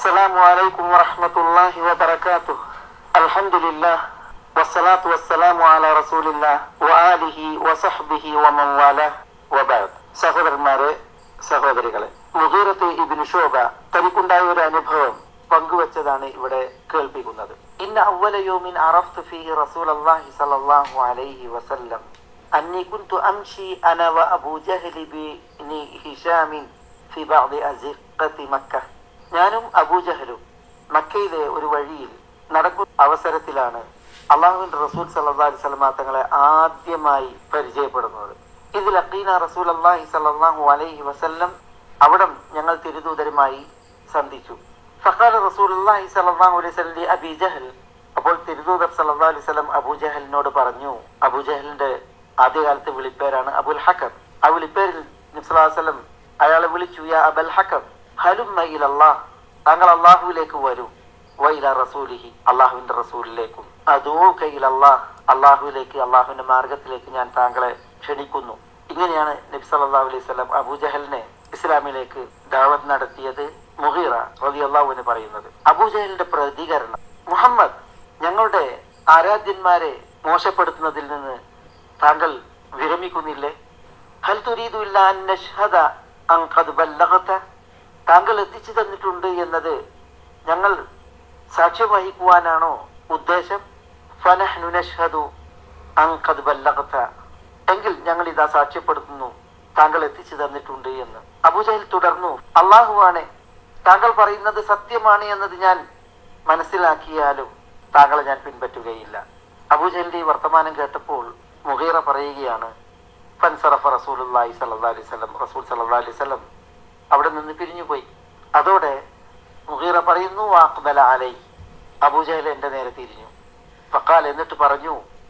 السلام عليكم ورحمة الله وبركاته الحمد لله والصلاة والسلام على رسول الله وآله وصحبه ومن والاه وبعد സഹോദരന്മാരെ സഹോദരികളെ മുഹീറത്ത് ഇബിൻ ഷോബ തനിക്കുണ്ടായ ഒരു അനുഭവം പങ്കുവച്ചതാണ് ഇവിടെ കേൾപ്പിക്കുന്നത് ഇന്ന അവല യോമിൻ അറഫ്തു ഫീഹി റസൂലല്ലാഹി സ്വല്ലല്ലാഹു അലൈഹി വസല്ലം അന്നി കുൻതു അംശി അന വ അബൂ ജഹ്ലി ബിനി ഹിഷാമിൻ ഫി ബഅദി അസിഖത്തി മക്ക ഞാനും അബൂജഹലും മക്കയിലെ ഒരു വഴിയിൽ നടക്കുന്ന അവസരത്തിലാണ് അള്ളാഹുവിന്റെ റസൂൽ സല്ലല്ലാഹു അലൈഹി വസല്ലമ തങ്ങളെ ആദ്യമായി പരിചയപ്പെടുന്നത് ഇത് ലഖീന റസൂൽ അള്ളാഹി സല്ലല്ലാഹു അലൈഹി വസല്ലം അവിടം ഞങ്ങൾ തിരുദൂതരുമായി സന്ധിച്ചു ഫഖാല റസൂലുള്ളാഹി സ്വല്ലല്ലാഹു അലൈഹി വസല്ലം ലി അബീ ജഹൽ അപ്പോൾ തിരുദൂതർ സല്ലല്ലാഹു അലൈഹി വസല്ലം അബൂജഹലിനോട് പറഞ്ഞു അബൂജഹലിന്റെ ആദ്യകാലത്തെ വിളിപ്പേരാണ് അബുൽ ഹക്കം ആ വിളിപ്പേരിൽ നബി സല്ലല്ലാഹു അലൈഹി വസല്ലം അയാളെ വിളിച്ചു യാ അബൽ ഹക്കം ഹലുമ്മ ഇലല്ലാഹ് താങ്കൾ അള്ളാഹുവിലേക്ക് വരൂ വൈല റസൂലിഹി അള്ളാഹുവിന്റെ റസൂലിലേക്കും അതൂക ഇലല്ലാഹ് അള്ളാഹുവിലേക്ക് അള്ളാഹുവിന്റെ മാർഗത്തിലേക്ക് ഞാൻ താങ്കളെ ക്ഷണിക്കുന്നു ഇങ്ങനെയാണ് നബി സല്ലല്ലാഹു അലൈഹി വസല്ലം അബൂജഹലിനെ ഇസ്ലാമിലേക്ക് ദാവത്ത് നടത്തിയത് മുഹീറ റളിയല്ലാഹു എന്ന് പറയുന്നത് അബൂജഹലിന്റെ പ്രതികരണം മുഹമ്മദ് ഞങ്ങളുടെ ആരാധ്യന്മാരെ മോശപ്പെടുത്തുന്നതിൽ നിന്ന് താങ്കൾ വിരമിക്കുന്നില്ലേ ഹൽ തുരീദു ഇല്ല അൻ നഷ്ഹദ അൻ ഖദ് ബല്ലഗത താങ്കൾ എത്തിച്ചു തന്നിട്ടുണ്ട് എന്നത് ഞങ്ങൾ സാക്ഷ്യം വഹിക്കുവാനാണോ ഉദ്ദേശം ഫനഹ്നു നഷ്ഹദു അൻ ഖദ് ബല്ലഗത എങ്കിൽ ഞങ്ങൾ ഇതാ സാക്ഷ്യപ്പെടുത്തുന്നു താങ്കൾ എത്തിച്ചു തന്നിട്ടുണ്ട് എന്ന് അബൂജഹൽ തുടർന്നു അള്ളാഹുവാണ് താങ്കൾ പറയുന്നത് സത്യമാണ് എന്നത് ഞാൻ മനസ്സിലാക്കിയാലും താങ്കളെ ഞാൻ പിൻപറ്റുകയില്ല അബൂജഹലിന്റെ ഈ വർത്തമാനം കേട്ടപ്പോൾ മുഹീറ പറയുകയാണ് ഫൻസറഫ റസൂലുള്ളാഹി സ്വല്ലല്ലാഹി അലൈഹി വസല്ലം റസൂൽ സ്വല്ലല്ലാഹി അലൈഹി വസല്ലം അവിടെ നിന്ന് പിരിഞ്ഞുപോയി അതോടെ മുഹീറ പറയുന്നു വാഖ്ബല അലൈ അബൂജഹൽ എന്റെ നേരെ തിരിഞ്ഞു ഫഖാൽ എന്നിട്ട് പറഞ്ഞു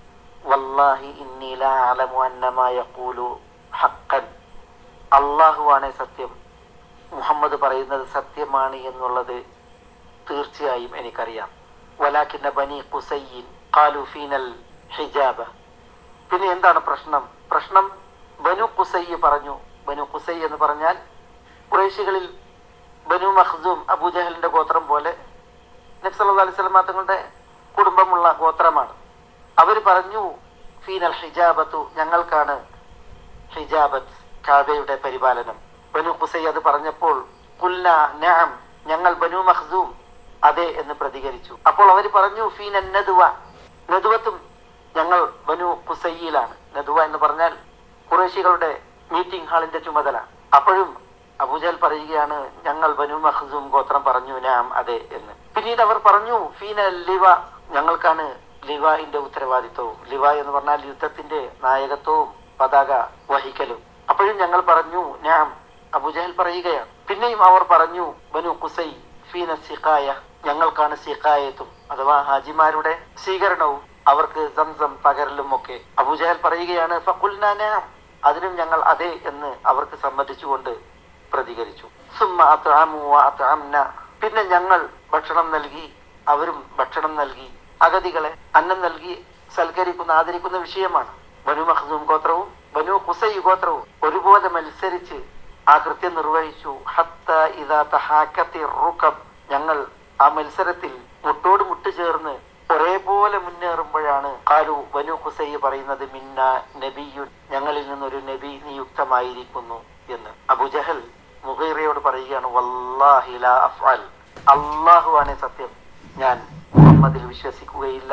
വല്ലാഹി ഇന്നി ലാ അലമു അന്നമാ യഖൂലു ഹഖൻ അള്ളാഹുവാണ് സത്യം മുഹമ്മദ് പറയുന്നത് സത്യമാണ് എന്നുള്ളത് തീർച്ചയായും എനിക്കറിയാം വലാക്കിന്ന ബനി കുസൈൻ ഖാലു ഫീനൽ ഹിജാബ പിന്നെ എന്താണ് പ്രശ്നം പ്രശ്നം ബനു കുസൈ പറഞ്ഞു ബനു കുസൈ എന്ന് പറഞ്ഞാൽ കുറേശികളിൽ ബനു മഖ്സൂം അബൂജഹലിന്റെ ഗോത്രം പോലെ നബ്സല്ലാ അലൈഹി സ്വലമ തങ്ങളുടെ കുടുംബമുള്ള ഗോത്രമാണ് അവർ പറഞ്ഞു ഫീനൽ ഹിജാബത്തു ഞങ്ങൾക്കാണ് ഹിജാബത്ത് കാബയുടെ പരിപാലനം ബനു കുസൈ അത് പറഞ്ഞപ്പോൾ കുല്ല നഅം ഞങ്ങൾ ബനു മഖ്സൂം അതെ എന്ന് പ്രതികരിച്ചു അപ്പോൾ അവർ പറഞ്ഞു ഫീൻ നദുവ നദുവത്തും ഞങ്ങൾ ബനു കുസൈയിലാണ് നദുവ എന്ന് പറഞ്ഞാൽ കുറേശികളുടെ മീറ്റിംഗ് ഹാളിന്റെ ചുമതല അപ്പോഴും അബൂജൽ പറയുകയാണ് ഞങ്ങൾ ബനു മഖ്സൂം ഗോത്രം പറഞ്ഞു നാം അതെ എന്ന് പിന്നീട് അവർ പറഞ്ഞു ഫീന ലിവ ഞങ്ങൾക്കാണ് ലിവായിന്റെ ഉത്തരവാദിത്വവും ലിവ എന്ന് പറഞ്ഞാൽ യുദ്ധത്തിന്റെ നായകത്വവും പതാക വഹിക്കലും അപ്പോഴും ഞങ്ങൾ പറഞ്ഞു ഞാൻ അബുജഹൽ പറയുകയാണ് പിന്നെയും അവർ പറഞ്ഞു ബനു കുസൈ ഫീന സിഖായ ഞങ്ങൾക്കാണ് സിഖായത്തും അഥവാ ഹാജിമാരുടെ സ്വീകരണവും അവർക്ക് സംസം പകരലും ഒക്കെ അബുജഹൽ പറയുകയാണ് ഫഖുൽനാ നഅം. അതിനും ഞങ്ങൾ അതെ എന്ന് അവർക്ക് സമ്മതിച്ചുകൊണ്ട് പ്രതികരിച്ചു സുമ്മ അത്അമു വ അത്അംന. പിന്നെ ഞങ്ങൾ ഭക്ഷണം നൽകി അവരും ഭക്ഷണം നൽകി അഗതികളെ അന്നം നൽകി സൽക്കരിക്കുന്ന ആദരിക്കുന്ന വിഷയമാണ് ബനു മഖ്സൂം ഗോത്രവും ബനു കുസൈ ഗോത്രവും ഒരുപോലെ മത്സരിച്ച് ആ കൃത്യം നിർവഹിച്ചു ഹത്ത ഇദാ തഹാക്കത്തി റുകബ് ഞങ്ങൾ ആ മത്സരത്തിൽ മുട്ടോട് മുട്ട് ചേർന്ന് ഒരേപോലെ മുന്നേറുമ്പോഴാണ് കാലു ബനു കുസൈ പറയുന്നത് മിന്ന നബിയുൻ ഞങ്ങളിൽ നിന്നൊരു നബി നിയുക്തമായിരിക്കുന്നു എന്ന് അബുജഹൽ മുഹീറയോട് പറയുകയാണ് വല്ലാഹി ലാ അഫ്അൽ അള്ളാഹുവാണ് സത്യം ഞാൻ മുഹമ്മദിൽ വിശ്വസിക്കുകയില്ല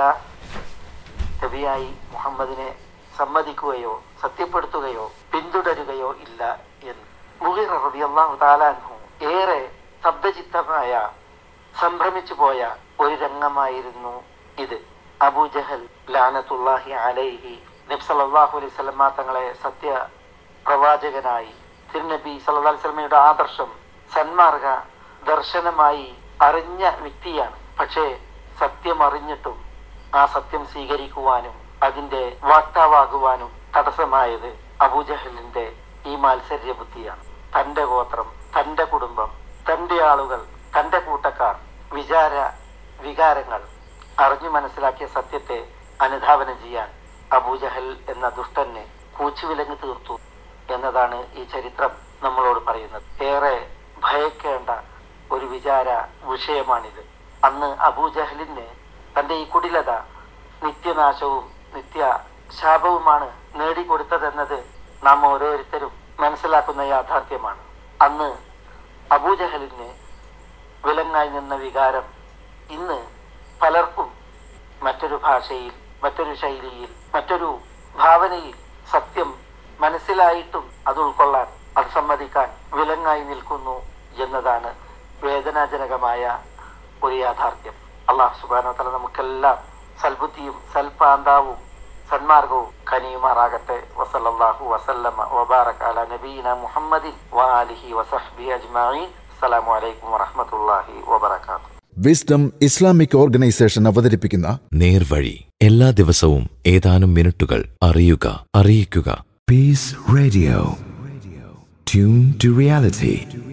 നബിയായി മുഹമ്മദിനെ സമ്മതിക്കുകയോ സത്യപ്പെടുത്തുകയോ പിന്തുടരുകയോ ഇല്ല എന്ന് മുഹീറ റളിയല്ലാഹു തആല അൻഹു ഏറെ ശബ്ദചിത്തമായ സംഭ്രമിച്ചു പോയ ഒരു രംഗമായിരുന്നു ഇത് അബൂജഹൽ ലാനത്തുല്ലാഹി അലൈഹി നബി സല്ലല്ലാഹു അലൈഹി വസല്ലമ തങ്ങളെ സത്യ പ്രവാചകനായി തിരുനബി സല്ലല്ലാഹു അലൈഹി വസല്ലമയുടെ ആദർശം സന്മാർഗ ദർശനമായി അറിഞ്ഞ വ്യക്തിയാണ് പക്ഷേ സത്യം അറിഞ്ഞിട്ടും ആ സത്യം സ്വീകരിക്കുവാനും അതിന്റെ വാക്താവാകുവാനും തടസ്സമായത് അബൂജഹലിന്റെ ഈ മാത്സര്യ ബുദ്ധിയാണ് തന്റെ ഗോത്രം തന്റെ കുടുംബം തന്റെ ആളുകൾ തന്റെ കൂട്ടക്കാർ വിചാര വികാരങ്ങൾ അറിഞ്ഞു മനസ്സിലാക്കിയ സത്യത്തെ അനുധാവനം ചെയ്യാൻ അബൂജഹൽ എന്ന ദുഷ്ടനെ കൂച്ചുവിലങ്ങ് തീർത്തു എന്നതാണ് ഈ ചരിത്രം നമ്മളോട് പറയുന്നത് ഏറെ ഭയക്കേണ്ട ഒരു വിചാര വിഷയമാണിത് അന്ന് അബൂജഹലിന് തന്റെ ഈ കുടിലത നിത്യനാശവും നിത്യ ശാപവുമാണ് നേടിക്കൊടുത്തതെന്നത് നാം ഓരോരുത്തരും മനസ്സിലാക്കുന്ന യാഥാർത്ഥ്യമാണ് അന്ന് അബൂജഹലിന് വിലങ്ങായി നിന്ന വികാരം ഇന്ന് പലർക്കും മറ്റൊരു ഭാഷയിൽ മറ്റൊരു ശൈലിയിൽ മറ്റൊരു ഭാവനയിൽ സത്യം മനസ്സിലായിട്ടും അത് ഉൾക്കൊള്ളാൻ അത് സമ്മതിക്കാൻ വിലങ്ങായി നിൽക്കുന്നു എന്നതാണ് വേദനാജനകമായ ഒരു യാഥാർത്ഥ്യം അള്ളാഹു സുബാനോത്തല നമുക്കെല്ലാം സൽബുദ്ധിയും സൽപാന്താവും സന്മാർഗവും കനിയുമാറാകട്ടെ വസല്ലല്ലാഹു വസല്ലമ വബാറക അല നബീന മുഹമ്മദിൻ വആലിഹി വസഹ്ബി അജ്മഈൻ അസ്സലാമു അലൈക്കും വറഹ്മത്തുള്ളാഹി വബറകാതുഹു വിസ്ഡം ഇസ്ലാമിക് ഓർഗനൈസേഷൻ അവതരിപ്പിക്കുന്ന നേർവഴി എല്ലാ ദിവസവും ഏതാനും മിനിറ്റുകൾ അറിയുക അറിയിക്കുക Peace Radio. Tune to reality.